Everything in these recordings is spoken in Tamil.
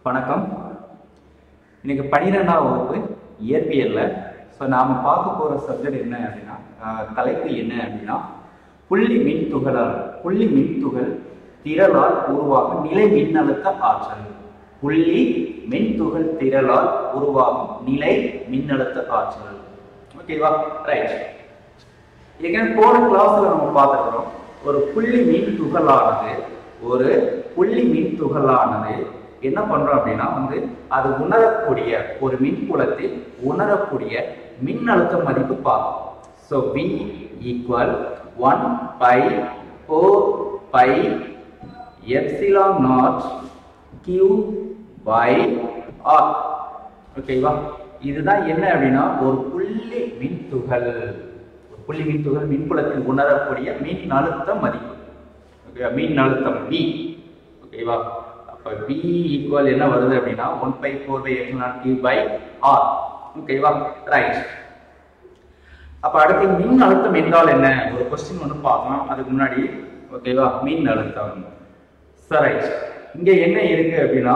வணக்கம் இன்னைக்கு பன்னிரெண்டாம் வகுப்பு இயற்பியல்ல ஸோ நாம் பார்க்க போகிற சப்ஜெக்ட் என்ன அப்படின்னா ஆஹ், தலைப்பு என்ன அப்படின்னா புள்ளி மின் துகளால் புள்ளி மின் துகள் திரளால் உருவாகும் நிலை மின்னழுத்த ஆற்றல் புள்ளி மின் துகள் திரளால் உருவாகும் நிலை மின்னழுத்த ஆற்றல் ஓகேவா ரைட் ஏற்கனவே போன கிளாஸ்ல நம்ம பார்த்துக்கிறோம் ஒரு புள்ளி மின் துகளானது ஒரு புள்ளி மின் துகளானது என்ன பண்றோம் அப்படின்னா வந்து அது உணரக்கூடிய ஒரு மின்புலத்தில் உணரக்கூடிய மின்னழுத்த மதிப்பு பார்க்கும் so V equal one by four pi epsilon not Q by R ஓகேவா இதுதான் என்ன அப்படின்னா ஒரு புள்ளி மின்துகள் ஒரு புள்ளி மின்துகள் மின்புலத்தில் உணரக்கூடிய மின் அழுத்த மதிப்பு ஓகேவா மின் அழுத்தம் V ஓகேவா அப்ப V ஈக்குவல் என்ன வருது அப்படின்னா one by four pi X nought Q by R ஓகேவா ரைட் அப்ப அடுத்து மின் அழுத்தம் என்றால் என்ன ஒரு கொஸ்டின் ஒன்று பார்க்கலாம் அதுக்கு முன்னாடி ஓகேவா மின் அழுத்தம் சரி இங்க என்ன இருக்கு அப்படின்னா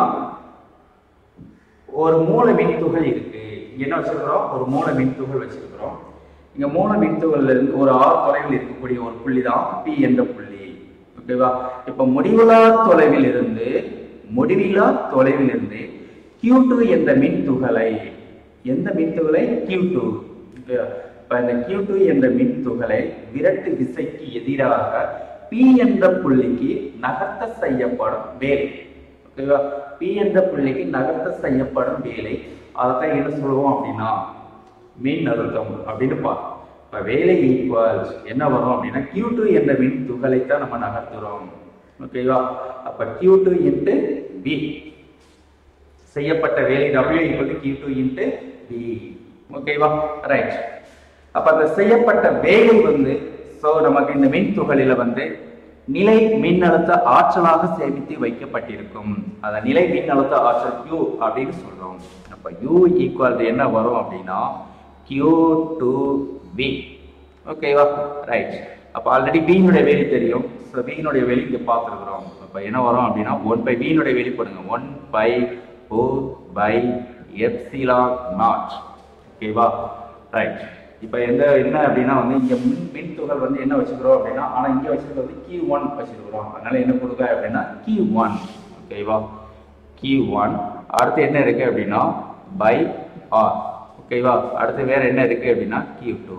ஒரு மூல மின்துகள் இருக்கு இங்க என்ன வச்சிருக்கிறோம் ஒரு மூல மின்துகள் வச்சிருக்கிறோம் இங்க மூல மின்துகள்ல இருந்து ஒரு ஆறு தொலைவில் இருக்கக்கூடிய ஒரு புள்ளி தான் பி என்ற புள்ளி ஓகேவா இப்ப முடிவிலா தொலைவில் இருந்து முடிவிலா தொலைவில் இருந்து Q2 என்ற மின்துகளை எந்த மின்துகளை Q2 ஓகேவா? இப்ப இந்த Q2 என்ற மின்துகளை விரட்டு விசைக்கு எதிராக P என்ற புள்ளிக்கு நகர்த்த செய்யப்படும் வேலை ஓகேவா P என்ற புள்ளிக்கு நகர்த்த செய்யப்படும் வேலை அதைத்தான் என்ன சொல்லுவோம் அப்படின்னா மின் அழுத்தம் அப்படின்னு பார்ப்போம் இப்ப வேலை ஈக்குவல்ஸ் என்ன வரும் அப்படின்னா Q2 என்ற மின் துகளைத்தான் நம்ம நகர்த்துறோம் ஓகேவா அப்ப Q2 இன்ட்டு V செய்யப்பட்ட வேலை W equal to Q2 into V ஓகேவா ரைட் அப்ப அந்த செய்யப்பட்ட வேலை வந்து சோ நமக்கு இந்த மின் துகளில வந்து நிலை மின்னழுத்த ஆற்றலாக சேமித்து வைக்கப்பட்டிருக்கும் அத நிலை மின்னழுத்த ஆற்றல் Q அப்படின்னு சொல்றோம் அப்ப U ஈக்குவல் என்ன வரும் அப்படின்னா Q to V ஓகேவா ரைட் அப்ப ஆல்ரெடி பீனுடைய வேலி தெரியும் ஸோ பீனுடைய வேலி இங்க பார்த்துருக்குறோம் அப்ப என்ன வரும் அப்படின்னா ஒன் பை பீனுடைய வேலி போடுங்க one by four pi epsilon not ஓகேவா ரைட் இப்போ எந்த என்ன அப்படின்னா வந்து இங்க மின் மின் துகள் வந்து என்ன வச்சுக்கிறோம் அப்படின்னா ஆனா இங்க வச்சிருக்கிறது கீ ஒன் வச்சிருக்கிறோம் அதனால என்ன கொடுக்க அப்படின்னா கீ ஒன் ஓகேவா கீ ஒன் அடுத்து என்ன இருக்கு அப்படின்னா பை ஆர் ஓகேவா அடுத்து வேற என்ன இருக்கு அப்படின்னா கியூ டூ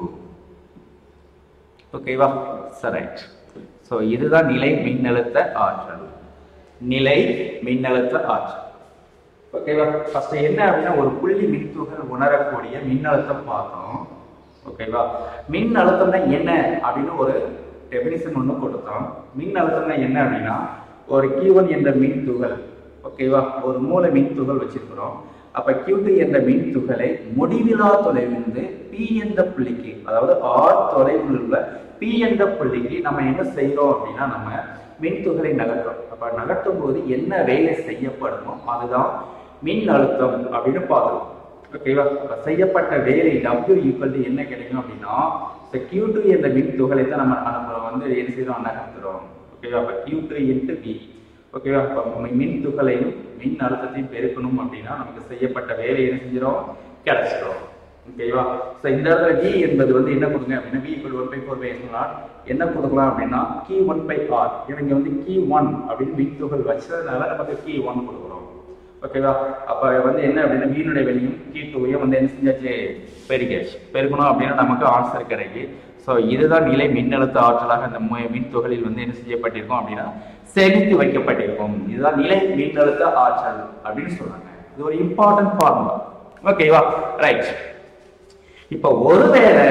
ஓகேவா ரைட் ஸோ இதுதான் நிலை மின்னழுத்த ஆற்றல் நிலை மின்னழுத்த ஆற்றல் ஓகேவா ஃபர்ஸ்ட் என்ன அப்படின்னா ஒரு புள்ளி மின்துகள் உணரக்கூடிய மின்னழுத்தம் பார்த்தோம் ஓகேவா மின் அழுத்தம்னா என்ன அப்படின்னு ஒரு டெபினிஷன் ஒன்று கொடுத்தோம் மின் அழுத்தம்னா என்ன அப்படின்னா ஒரு Q1 என்ற மின் துகள் ஓகேவா ஒரு மூல மின் துகள் வச்சிருக்கிறோம் அப்ப Q2 என்ற மின் துகளை முடிவிலா தொலைவிலிருந்து P என்ற புள்ளிக்கு அதாவது R தொலைவில் உள்ள P என்ற புள்ளிக்கு நம்ம என்ன செய்றோம் அப்படின்னா நம்ம மின் துகளை நகர்த்துறோம் அப்ப நகர்த்தும் போது என்ன வேலை செய்யப்படுமோ அதுதான் மின் அழுத்தம் அப்படின்னு பார்க்கிறோம் ஓகேவா அப்ப செய்யப்பட்ட வேலை W ஈக்குவல் டு என்ன கிடைக்கும் அப்படின்னா இந்த Q2 என்ற மின் துகளை தான் நம்ம அனுப்புறோம் வந்து என்ன செய்யறோம் நகர்த்துறோம் ஓகேவா அப்ப Q2 இன்ட்டு V ஓகேவா அப்ப மி- மின் துகளையும் மின் அழுத்தத்தையும் பெருக்கணும் அப்படின்னா நமக்கு செய்யப்பட்ட வேலை என்ன செஞ்சிடும் கிடைச்சிடும் ஓகேவா ஸோ இந்த இடத்துல V என்பது வந்து என்ன கொடுங்க அப்படின்னா V equal one by four pi என்ன கொடுக்கலாம் அப்படின்னா கீ ஒன் பை ஆர் இவங்க வந்து கீ ஒன் அப்படின்னு மின் துகள் வச்சதுனால நமக்கு கீ ஒன் கொடுக்குறோம் ஓகேவா அப்ப வந்து என்ன அப்படின்னா மீனுடைய வெளியும் கீ டூவையும் வந்து என்ன செஞ்சாச்சு பெருக்காச்சு பெருக்கணும் அப்படின்னா நமக்கு ஆன்சர் கிடைக்கும் ஸோ இதுதான் நிலை மின்னழுத்த ஆற்றலாக இந்த மு- மின் துகளில் வந்து என்ன செய்யப்பட்டிருக்கும் அப்படின்னா சேமித்து வைக்கப்பட்டிருக்கும் இதுதான் நிலை மின்னழுத்த ஆற்றல் அப்படின்னு சொல்றாங்க இது ஒரு இம்பார்ட்டன்ட் ஃபார்முலா ஓகேவா ரைட் இப்போ ஒருவேளை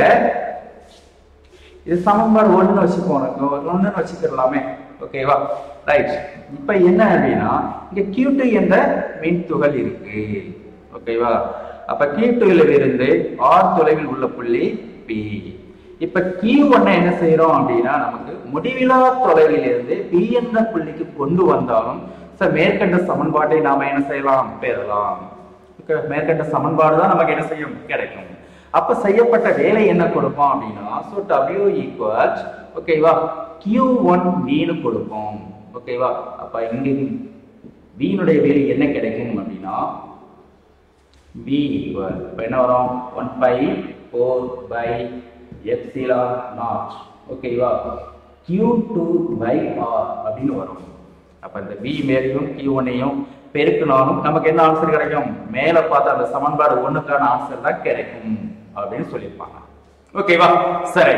இது சமன்பாடு ஒண்ணு வச்சுக்கோங்க ஒண்ணுன்னு வச்சுக்கிறலாமே ஓகேவா ரைட் இப்போ என்ன அப்படின்னா இங்க Q2 என்ற மின் துகள் இருக்கு ஓகேவா அப்ப Q2 ல இருந்து R தொலைவில் உள்ள புள்ளி P இப்ப Q1 என்ன செய்றோம் அப்படின்னா நமக்கு முடிவிலா தொலைவில் இருந்து P என்ற புள்ளிக்கு கொண்டு வந்தாலும் ச மேற்கண்ட சமன்பாட்டை நாம என்ன செய்யலாம் பெறலாம் Okay, மேற்கண்ட சமன்பாடு தான் நமக்கு என்ன செய்யும் கிடைக்கும் அப்ப செய்யப்பட்ட வேலை என்ன கொடுப்போம் அப்படின்னா ஸோ டபிள்யூ ஈக்குவல்ஸ் ஓகேவா கியூ ஒன் வீனு கொடுப்போம் ஓகேவா அப்ப இங்க வியினுடைய வேலி என்ன கிடைக்கும் அப்படின்னா v equal இப்போ என்ன வரும் one by four pi epsilon not ஓகேவா q டூ பை ஆர் அப்படின்னு வரும் அப்போ இந்த v மேலையும் q ஒன்னையும் பெருக்கினாலும் நமக்கு என்ன ஆன்சர் கிடைக்கும் மேலே பார்த்தா அந்த சமன்பாடு ஒண்ணுக்கான ஆன்சர் தான் கிடைக்கும் அப்படின்னு சொல்லியிருப்பாங்க ஓகேவா சரி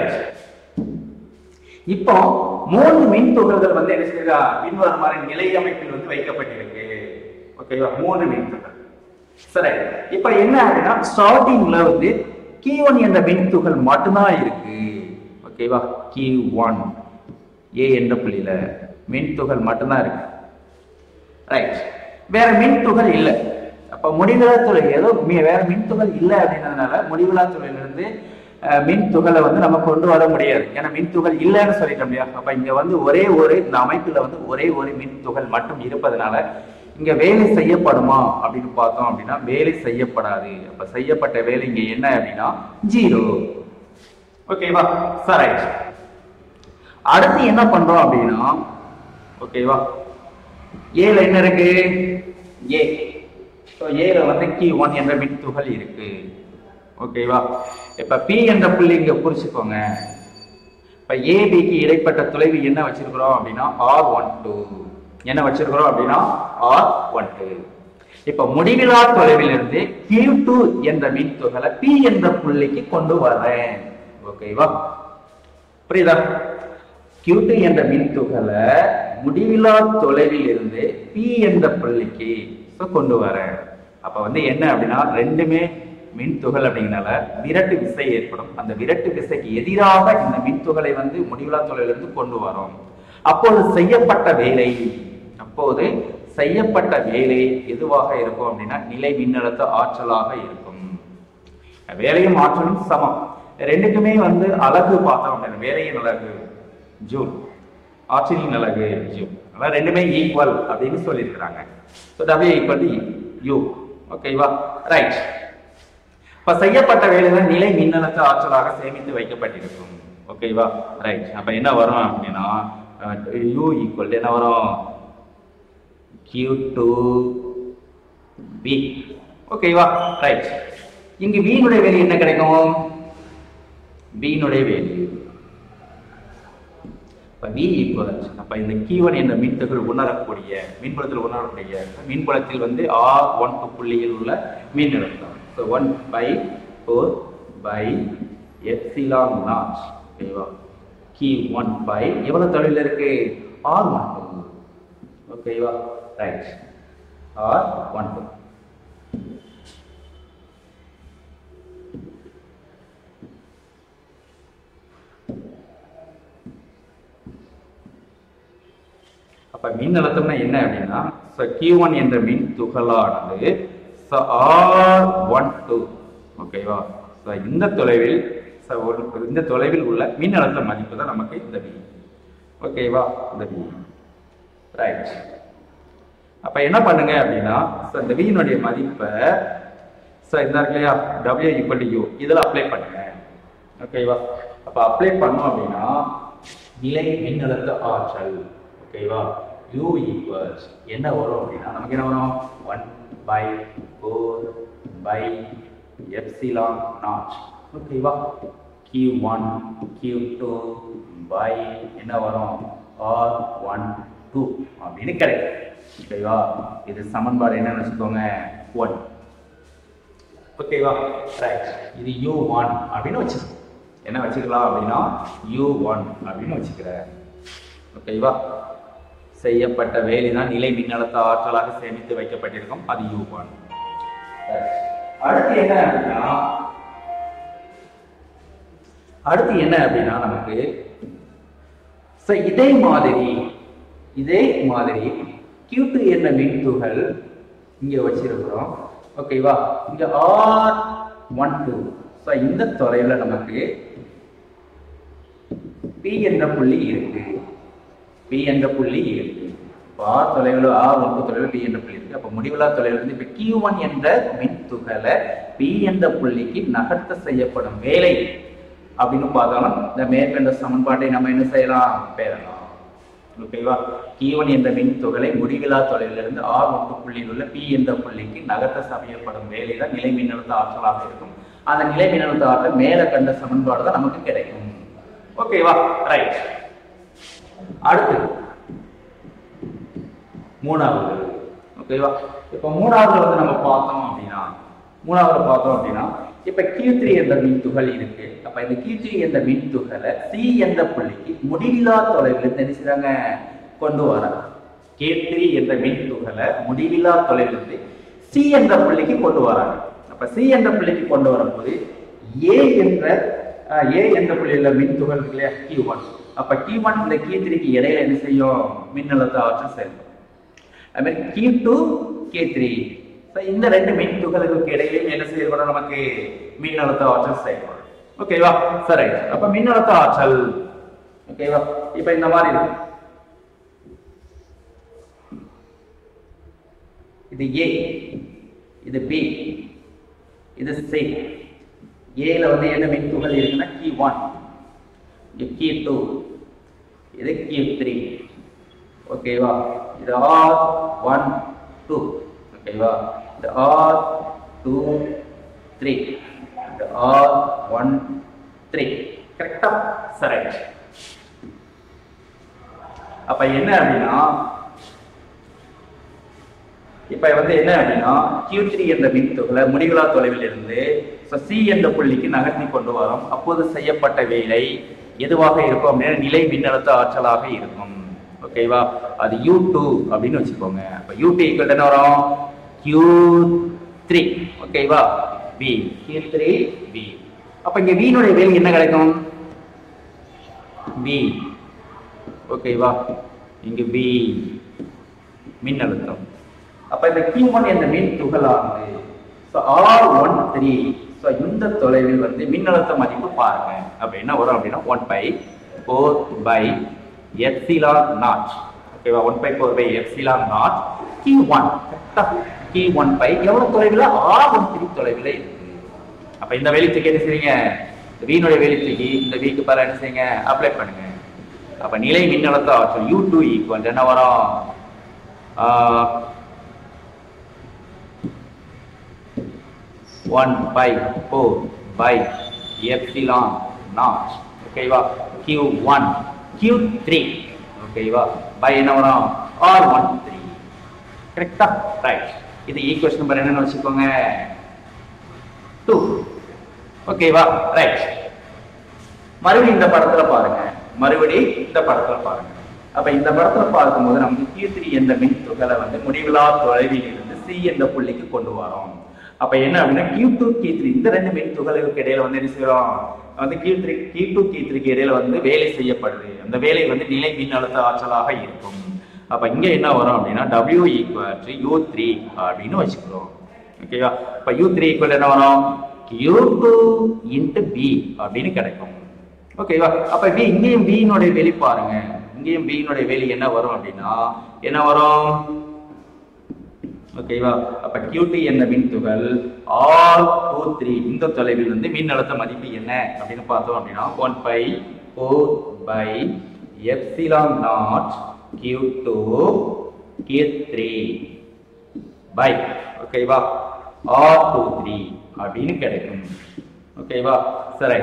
இப்போ மூணு மின் துகள்கள் வந்து என்ன செய்யுதா பின்வரும் மாதிரி நிலை அமைப்பில் வந்து வைக்கப்பட்டிருக்கு ஓகேவா மூணு மின் துகள் சரி இப்போ என்ன அப்படின்னா ஸ்டார்டிங்ல வந்து கீ ஒன் என்ற மின் துகள் மட்டும்தான் இருக்கு ஓகேவா கீ ஒன் ஏ என்ற புள்ளியில மின் துகள் மட்டும்தான் இருக்கு ரைட் வேற மின் துகள் இல்லை அப்ப முடிவிலா துளை ஏதோ மி- வேற மின் துகள் இல்லை அப்படின்றதுனால முடிவிலா துளையிலிருந்து அஹ், மின் துகளை வந்து நம்ம கொண்டு வர முடியாது ஏன்னா மின் துகள் இல்லைன்னு சொல்லிட்டோம் இல்லையா அப்ப இங்க வந்து ஒரே ஒரு இந்த அமைப்புல வந்து ஒரே ஒரு மின் துகள் மட்டும் இருப்பதனால இங்க வேலை செய்யப்படுமா அப்படின்னு பார்த்தோம் அப்படின்னா வேலை செய்யப்படாது அப்ப செய்யப்பட்ட வேலை இங்க என்ன அப்படின்னா ஜீரோ ஓகேவா சரி அடுத்து என்ன பண்றோம் அப்படின்னா ஓகேவா ஏல என்ன இருக்கு ஏ ஸோ ஏல வந்து கி ஒன் என்ற மின் துகள் இருக்கு ஓகேவா இப்ப பி என்ற புள்ளி இங்க குறிச்சுக்கோங்க இப்ப ஏபிக்கு இடைப்பட்ட தொலைவு என்ன வச்சிருக்கிறோம் அப்படின்னா ஆர் ஒன் டூ என்ன வச்சிருக்கிறோம் அப்படின்னா ஆர் ஒன் டூ இப்ப முடிவிலா தொலைவிலிருந்து கியூ டூ என்ற மின் துகளை பி என்ற புள்ளிக்கு கொண்டு வரேன் ஓகேவா புரியுதா Q2 என்ற மின் துகளை முடிவிலா தொலைவில் இருந்து P என்ற புள்ளிக்கு so கொண்டு வரேன் அப்ப வந்து என்ன அப்படின்னா ரெண்டுமே மின் துகள் அப்படிங்கனால விரட்டு விசை ஏற்படும் அந்த விரட்டு விசைக்கு எதிராக இந்த மின் துகளை வந்து முடிவிலா தொலைவிலிருந்து கொண்டு வரோம் அப்போது செய்யப்பட்ட வேலை அப்போது செய்யப்பட்ட வேலை எதுவாக இருக்கும் அப்படின்னா நிலை மின்னழுத்த ஆற்றலாக இருக்கும் வேலையும் ஆற்றலும் சமம் ரெண்டுக்குமே வந்து அழகு பார்த்தோம் அப்படின்னா வேலையின் அழகு ஜூல் ஆற்றலின் அழகு ஜூல் அதான் ரெண்டுமே ஈக்குவல் அப்படின்னு சொல்லியிருக்கிறாங்க so W equal to U ஓகேவா ரைட் இப்ப செய்யப்பட்ட வேலைதான் நிலை மின்னழுத்த ஆற்றலாக சேமித்து வைக்கப்பட்டிருக்கும் ஓகேவா ரைட் அப்ப என்ன வரும் அப்படின்னா யூ ஈக்குவல் என்ன வரும் Q to V ஓகேவா ரைட் இங்கு V னுடைய வேல்யூ என்ன கிடைக்கும் V னுடைய வேல்யூ இப்ப V ஈக்குவல் அப்ப இந்த Q1 என்ற மின்துகள் உணரக்கூடிய மின்புலத்தில் உணரக்கூடிய மின்புலத்தில் வந்து R ஒன் புள்ளியில் உள்ள மின்னழுத்தம் so one by four pi epsilon not ஓகேவா கி ஒன் பை எவ்வளவு தொலைவில் இருக்கு ஆர் ஒன் டூ ஓகேவா ரைட் ஆர் ஒன் டூ அப்ப மின் அழுத்தம்னா என்ன அப்படின்னா ஸோ கியூ ஒன் என்ற மின் துகளானது ஸோ ஆர் ஒன் டூ ஓகேவா ஸோ இந்த தொலைவில் so ஒரு- இந்த தொலைவில் உள்ள மின் அழுத்த மதிப்பு தான் நமக்கு இந்த வி ஓகேவா இந்த வி ரைட் அப்ப என்ன பண்ணுங்க அப்படின்னா ஸோ இந்த வியினுடைய மதிப்பை ஸோ இந்த இருக்கு இல்லையா டபிள்யூ ஈக்குவல் டு யூ இதில் அப்ளை பண்ணுங்க ஓகேவா அப்ப அப்ளை பண்ணோம் அப்படின்னா நிலை மின்னழுத்த ஆற்றல் ஓகேவா யூ ஈக்குவல்ஸ் என்ன வரும் அப்படின்னா நமக்கு என்ன வரும் one by four pi epsilon not ஓகேவா Q one q two by என்ன வரும் ஆர் ஒன் டூ அப்படின்னு கிடைக்கும் ஓகேவா இது சமன்பாடு என்னன்னு வச்சுக்கோங்க ஒன் ஓகேவா ரைட் இது யூ ஒன் அப்படின்னு வச்சுக்கோ என்ன வச்சுக்கலாம் அப்படின்னா யூ ஒன் அப்படின்னு வச்சுக்கிறேன் ஓகேவா செய்யப்பட்ட வேலை தான் நிலை மின்னழுத்த ஆற்றலாக சேமித்து வைக்கப்பட்டிருக்கும் அது யூ ஒன் அடுத்து என்ன அப்படின்னா அடுத்து என்ன அப்படின்னா நமக்கு so இதே மாதிரி இதே மாதிரி Q2 என்ற மின் துகள் இங்க வச்சிருக்கிறோம் ஓகேவா இங்க ஆர் ஒன் டூ ஸோ இந்த தொலைவில் நமக்கு P என்ற புள்ளி இருக்கு P என்ற புள்ளி இருக்கு ஆர் தொலைவில் ஆர் ஒன்று தொலைவில் P என்ற புள்ளி இருக்கு அப்ப முடிவிலா தொலைவில் இருந்து இப்ப Q ஒன் என்ற மின் துகளை P என்ற புள்ளிக்கு நகர்த்த செய்யப்படும் வேலை அப்படின்னு பார்த்தாலும் இந்த மேற்கண்ட சமன்பாட்டை நம்ம என்ன செய்யலாம் பெறலாம் ஓகேவா Q1 என்ற மின் துகளை முடிவிலா தொலைவிலிருந்து ஆர் ஒன்று புள்ளியில் உள்ள P என்ற புள்ளிக்கு நகர்த்த சமையப்படும் வேலை தான் நிலை மின்னழுத்த ஆற்றலாக இருக்கும் அந்த நிலை மின்னழுத்த ஆற்றல் மேல கண்ட சமன்பாடு தான் நமக்கு கிடைக்கும் ஓகேவா ரைட் அடுத்து மூணாவது ஓகேவா இப்போ மூணாவதுல வந்து நம்ம பார்த்தோம் அப்படின்னா மூணாவதுல பார்த்தோம் அப்படின்னா இப்ப Q3 என்ற மின் துகள் இருக்கு அப்ப இந்த Q3 என்ற மின் துகளை C என்ற புள்ளிக்கு முடிவிலா தொலைவில் இருந்து என்ன செய்றாங்க கொண்டு வராங்க K3 என்ற மின் துகளை முடிவிலா தொலைவில் இருந்து C என்ற புள்ளிக்கு கொண்டு வராங்க அப்ப C என்ற புள்ளிக்கு கொண்டு வரும்போது A என்ற அஹ், A என்ற புள்ளியில மின் துகள் இருக்கு இல்லையா Q1 அப்ப Q1 இந்த Q3க்கு இடையில என்ன செய்யும் மின்னழுத்த ஆற்றல் செயல்படும் அது மாதிரி கீ டூ கே த்ரீ இந்த ரெண்டு மின் துகளுக்கு இடையிலும் என்ன செயல்படும் நமக்கு மின்னழுத்த ஆற்றல் செயல்படும் ஓகேவா சரி அப்ப மின்னழுத்த ஆற்றல் ஓகேவா இப்ப இந்த மாதிரி இருக்கு இது ஏ இது பி இது சி ஏல வந்து என்ன மின் துகள் இருக்குன்னா கீ ஒன் இது கீ டூ இது கீ த்ரீ ஓகேவா இது ஆர் ஒன் டூ ஓகேவா இது ஆர் டூ த்ரீ இது ஆர் ஒன் த்ரீ கரெக்டா சரி அப்ப என்ன அப்படின்னா இப்ப வந்து என்ன அப்படின்னா Q3 என்ற மின் துகளை முடிவிலா தொலைவில் இருந்து so C என்ற புள்ளிக்கு நகர்த்தி கொண்டு வரோம் அப்போது செய்யப்பட்ட வேலை எதுவாக இருக்கும் அப்படின்னா நிலை மின்னழுத்த ஆற்றலாக இருக்கும் ஓகேவா அது U2 அப்படின்னு வச்சுக்கோங்க அப்ப U2 ஈக்குவல் என்ன வரும் Q3 ஓகேவா V Q3 V அப்ப இங்க V னுடைய வேலை என்ன கிடைக்கும் V ஓகேவா இங்கு V மின்னழுத்தம் அப்ப இந்த Q1 என்ற மின் துகளானது so r one three so இந்த தொலைவில் வந்து மின்னழுத்த மதிப்பு பாருங்க அப்ப என்ன வரும் அப்படின்னா one by four pi epsilon not ஓகேவா one by four pi epsilon naught q one q one by எவ்வளவு தொலைவில் ஆர் ஒன் த்ரீ தொலைவில் இருக்கு அப்ப இந்த வெளித்துக்கு என்ன செய்றீங்க இந்த வீணுடைய வெளித்துக்கு இந்த வீக்கு பாரு என்ன செய்யுங்க அப்ளை பண்ணுங்க அப்ப நிலை மின்னழுத்த ஆற்றல் யூ டூ ஈக்குவல் என்ன வரும் one by four pi epsilon not ஓகேவா கியூ ஒன் கியூ த்ரீ ஓகேவா பை என்ன வரும் ஆர் ஒன் த்ரீ கரெக்டா ரைட் இது ஈக்குவேஷன் நம்பர் என்னன்னு வச்சுக்கோங்க டூ ஓகேவா ரைட் மறுபடியும் இந்த படத்துல பாருங்க மறுபடியும் இந்த படத்துல பாருங்க அப்ப இந்த படத்துல பார்க்கும்போது நமக்கு Q3 என்ற மின் துகளை வந்து முடிவிலா தொலைவில் இருந்து C என்ற புள்ளிக்கு கொண்டு வரோம் அப்ப என்ன அப்படின்னா Q2 Q3 இந்த ரெண்டு மின் துகளுக்கு இடையில வந்து என்ன செய்யறோம் வந்து Q3 Q2 Q3க்கு இடையில வந்து வேலை செய்யப்படுது அந்த வேலை வந்து நிலை மின்னழுத்த ஆற்றலாக இருக்கும் அப்ப இங்க என்ன வரும் அப்படின்னா W equal to U three அப்படின்னு வச்சுக்கிறோம் ஓகேவா இப்ப யூ த்ரீ ஈக்குவல் என்ன வரும் Q2 இன்ட்டு பி அப்படின்னு கிடைக்கும் ஓகேவா அப்ப பி இங்கேயும் B னுடைய வெளி பாருங்க இங்கேயும் B னுடைய வெளி என்ன வரும் அப்படின்னா என்ன வரும் ஓகேவா அப்ப Q2 என்ற மின் துகள் ஆர் டூ த்ரீ இந்த தொலைவில் வந்து மின் அழுத்த மதிப்பு என்ன அப்படின்னு பார்த்தோம் அப்படின்னா one by four pi epsilon not q two q three by ஓகேவா ஆர் டூ த்ரீ அப்படின்னு கிடைக்கும் ஓகேவா சரி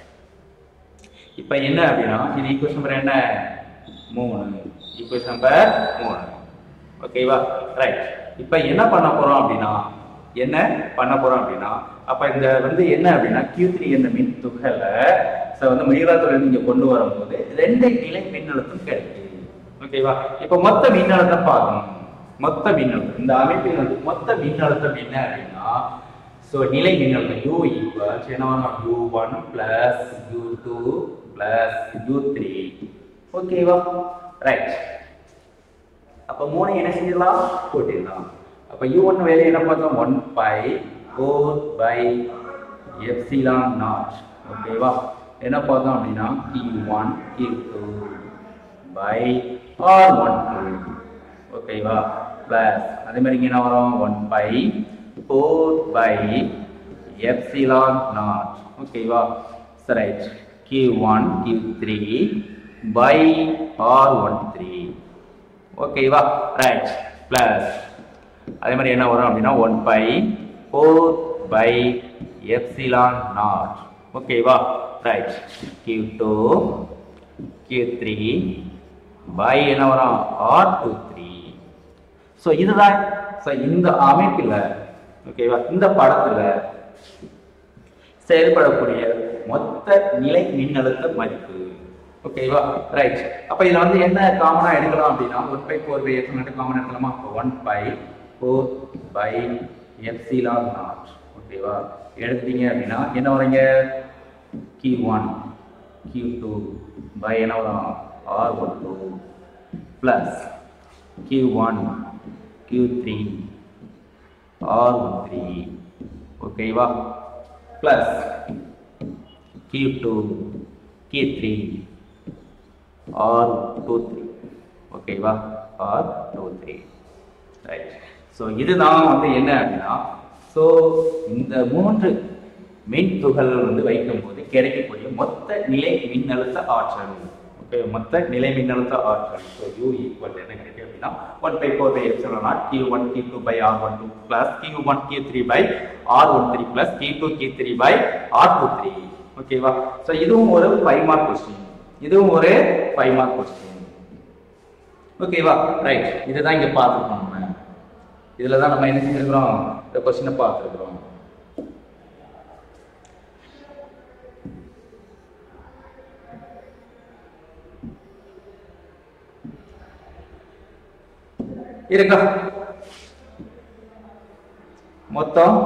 இப்போ என்ன அப்படின்னா இது ஈக்குவேஷன் நம்பர் என்ன மூணு ஈக்குவேஷன் நம்பர் மூணு ஓகேவா ரைட் இப்போ என்ன பண்ண போறோம் அப்படின்னா என்ன பண்ண போறோம் அப்படின்னா அப்ப இந்த வந்து என்ன அப்படின்னா Q3 என்ற மின் துகளை ஸோ வந்து மிகராத்துல நீங்க கொண்டு வரும்போது ரெண்டு நிலை மின்னழுத்தம் கிடைக்குது ஓகேவா இப்போ மொத்த மின்னழுத்தம் பார்க்கணும் மொத்த மின்னழுத்தம் இந்த அமைப்பில் வந்து மொத்த மின்னழுத்தம் என்ன அப்படின்னா ஸோ நிலை மின்னழுத்தம் U ஈக்குவல் என்ன வரும் U one plus U two plus U three ஓகேவா ரைட் அப்ப மூணு என்ன செய்யலாம் கூட்டிடலாம் அப்ப யூ ஒன் வேலை என்ன பார்த்தோம் one by four pi epsilon not ஓகேவா என்ன பார்த்தோம் அப்படின்னா q one q two by r one two ஓகேவா பிளஸ் அதே மாதிரி இங்க என்ன வரும் one by four pi epsilon not ஓகேவா right q one q three by r one three ஓகேவா ரைட் பிளஸ் அதே மாதிரி என்ன வரும் அப்படின்னா one by four pi epsilon not ஓகேவா right q two q three by என்ன வரும் ஆர் டூ த்ரீ ஸோ இதுதான் ஸோ இந்த அமைப்பில் ஓகேவா இந்த படத்துல செயல்படக்கூடிய மொத்த நிலை மின்னழுத்த மதிப்பு ஓகேவா ரைட் அப்ப இதுல வந்து என்ன காமனா எடுக்கலாம் அப்படின்னா one by four pi x common எடுக்கலாமா one by four pi epsilon not ஓகேவா எடுத்தீங்க அப்படின்னா என்ன வரீங்க கி ஒன் கியூ டூ பை என்ன வரும் r one two plus q one q three r one three ஓகேவா plus q two q three r two three ஓகேவா r two three right so இதுதான் வந்து என்ன அப்படின்னா ஸோ இந்த மூன்று மின் துகள்கள் வந்து வைக்கும்போது கிடைக்கக்கூடிய மொத்த நிலை மின்னழுத்த ஆற்றல் ஓகே மொத்த நிலை மின்னழுத்த ஆற்றல் ஸோ யூ ஈக்குவல் என்ன கிடைக்கும் அப்படின்னா one by four pi epsilon naught q one q two by r one two plus q one q three by r one three plus q two q three by r two three ஓகேவா ஸோ இதுவும் ஒரு ஃபைவ் மார்க் கொஸ்டின் இதுவும் ஒரு ஃபைவ் மார்க் கொஸ்டின் ஓகேவா ரைட் இதுதான் இங்க பார்த்துருக்கோம் நம்ம இதுல தான் நம்ம என்ன செஞ்சிருக்கிறோம் இந்த கொஸ்டினை பார்த்துருக்கிறோம் இருக்கா மொத்தம்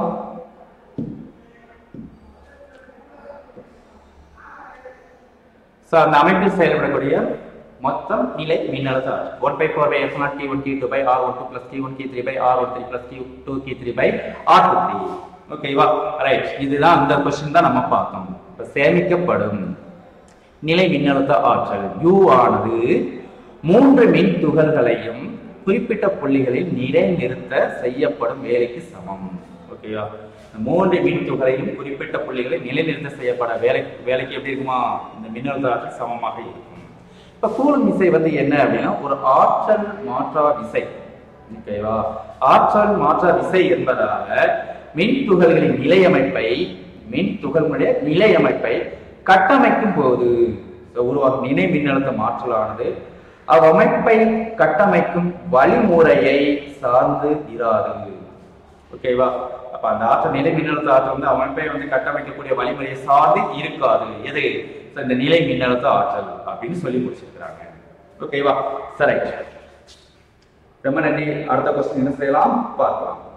ஸோ அந்த அமைப்பில் செயல்படக்கூடிய மொத்தம் நிலை மின்னழுத்த ஆற்றல் one by four pi f naught q one q two by r one two plus q one q three by r one three plus q two q three by r two three ஓகேவா ரைட் இதுதான் அந்த கொஸ்டின் தான் நம்ம பார்த்தோம் இப்போ சேமிக்கப்படும் நிலை மின்னழுத்த ஆற்றல் U ஆனது மூன்று மின் துகள்களையும் குறிப்பிட்ட புள்ளிகளில் நிலைநிறுத்த செய்யப்படும் வேலைக்கு சமம் ஓகேவா இந்த மூன்று மின் துகளையும் குறிப்பிட்ட புள்ளிகளில் நிலைநிறுத்த செய்யப்பட வேலை வேலைக்கு எப்படி இருக்குமா இந்த மின்னழுத்த ஆற்றல் சமமாக இருக்கும் இப்ப கூலும் விசை வந்து என்ன அப்படின்னா ஒரு ஆற்றல் மாற்றா விசை ஓகேவா ஆற்றல் மாற்றா விசை என்பதால மின் துகள்களின் நிலையமைப்பை மின் துகள்களுடைய நிலையமைப்பை கட்டமைக்கும் போது உருவாக்கும் நினை மின்னழுத்த மாற்றலானது அவ்வமைப்பை கட்டமைக்கும் வழிமுறையை சார்ந்து இராது ஓகேவா அப்ப அந்த ஆற்றல் நிலை மின்னழுத்த ஆற்றல் வந்து அமைப்பை வந்து கட்டமைக்கக்கூடிய வழிமுறையை சார்ந்து இருக்காது எது So, இந்த நிலை மின்னழுத்த ஆற்றல் அப்படின்னு சொல்லி முடிச்சிருக்கிறாங்க ஓகேவா சரி ரொம்ப நன்றி அடுத்த கொஸ்டின் என்ன செய்யலாம் பார்க்கலாம்